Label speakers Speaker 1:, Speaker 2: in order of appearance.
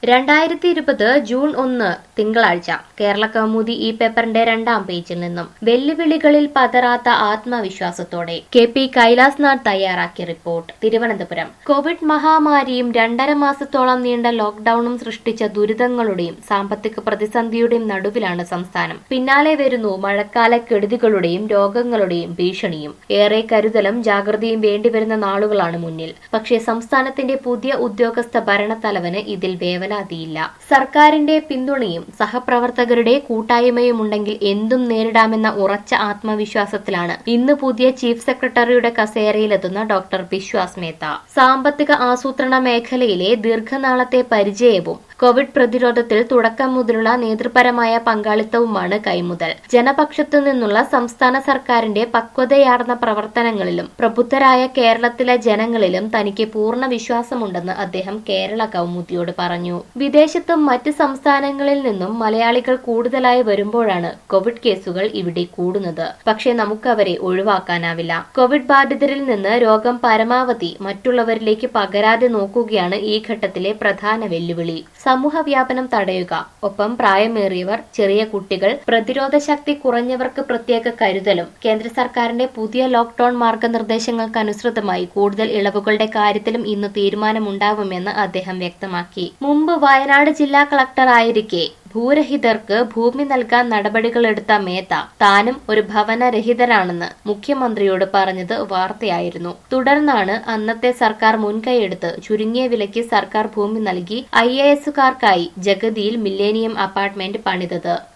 Speaker 1: രണ്ടായിരത്തി ഇരുപത് ജൂൺ ഒന്ന് തിങ്കളാഴ്ച കേരള കൗമുദി ഈ പേപ്പറിന്റെ രണ്ടാം പേജിൽ നിന്നും വെല്ലുവിളികളിൽ പതറാത്ത ആത്മവിശ്വാസത്തോടെ കെ പി കൈലാസ്നാഥ് തയ്യാറാക്കിയ റിപ്പോർട്ട് തിരുവനന്തപുരം കോവിഡ് മഹാമാരിയും രണ്ടര മാസത്തോളം നീണ്ട ലോക്ഡൌണും സൃഷ്ടിച്ച ദുരിതങ്ങളുടെയും സാമ്പത്തിക പ്രതിസന്ധിയുടെയും നടുവിലാണ് സംസ്ഥാനം പിന്നാലെ വരുന്നു മഴക്കാല കെടുതികളുടെയും രോഗങ്ങളുടെയും ഭീഷണിയും ഏറെ കരുതലും ജാഗ്രതയും വേണ്ടിവരുന്ന നാളുകളാണ് മുന്നിൽ പക്ഷേ സംസ്ഥാനത്തിന്റെ പുതിയ ഉദ്യോഗസ്ഥ ഭരണത്തലവന് ഇതിൽ വേവലാതിയില്ല സർക്കാരിന്റെ പിന്തുണയും സഹപ്രവർത്തകരുടെ കൂട്ടായ്മയും ഉണ്ടെങ്കിൽ എന്തും നേരിടാമെന്ന ഉറച്ച ആത്മവിശ്വാസത്തിലാണ് ഇന്ന് പുതിയ ചീഫ് സെക്രട്ടറിയുടെ കസേരയിലെത്തുന്ന ഡോക്ടർ ബിശ്വാസ് മേത്ത സാമ്പത്തിക ആസൂത്രണ മേഖലയിലെ ദീർഘനാളത്തെ പരിചയവും കോവിഡ് പ്രതിരോധത്തിൽ തുടക്കം മുതലുള്ള നേതൃപരമായ പങ്കാളിത്തവുമാണ് കൈമുതൽ ജനപക്ഷത്തു നിന്നുള്ള സംസ്ഥാന സർക്കാരിന്റെ പക്വതയാർന്ന പ്രവർത്തനങ്ങളിലും പ്രബുദ്ധരായ കേരളത്തിലെ ജനങ്ങളിലും തനിക്ക് പൂർണ്ണ വിശ്വാസമുണ്ടെന്ന് അദ്ദേഹം കേരള കൗമുദിയോട് പറഞ്ഞു വിദേശത്തും മറ്റ് സംസ്ഥാനങ്ങളിൽ നിന്നും മലയാളികൾ കൂടുതലായി വരുമ്പോഴാണ് കോവിഡ് കേസുകൾ ഇവിടെ കൂടുന്നത് പക്ഷേ നമുക്കവരെ ഒഴിവാക്കാനാവില്ല കോവിഡ് ബാധിതരിൽ നിന്ന് രോഗം പരമാവധി മറ്റുള്ളവരിലേക്ക് പകരാതെ നോക്കുകയാണ് ഈ ഘട്ടത്തിലെ പ്രധാന വെല്ലുവിളി സമൂഹ വ്യാപനം തടയുക ഒപ്പം പ്രായമേറിയവർ ചെറിയ കുട്ടികൾ പ്രതിരോധ ശക്തി കുറഞ്ഞവർക്ക് പ്രത്യേക കരുതലും കേന്ദ്ര സർക്കാരിന്റെ പുതിയ ലോക്ഡൌൺ മാർഗനിർദ്ദേശങ്ങൾക്കനുസൃതമായി കൂടുതൽ ഇളവുകളുടെ കാര്യത്തിലും ഇന്ന് തീരുമാനമുണ്ടാവുമെന്ന് അദ്ദേഹം വ്യക്തമാക്കി മുമ്പ് വയനാട് ജില്ലാ കളക്ടർ ആയിരിക്കെ ഭൂരഹിതർക്ക് ഭൂമി നൽകാൻ നടപടികളെടുത്ത മേത്ത താനും ഒരു ഭവനരഹിതരാണെന്ന് മുഖ്യമന്ത്രിയോട് പറഞ്ഞത് വാർത്തയായിരുന്നു തുടർന്നാണ് അന്നത്തെ സർക്കാർ മുൻകൈയെടുത്ത് ചുരുങ്ങിയ വിലയ്ക്ക് സർക്കാർ ഭൂമി നൽകി ഐ എ എസുകാർക്കായി ജഗതിയിൽ മില്ലേനിയം അപ്പാർട്ട്മെന്റ് പണിതത്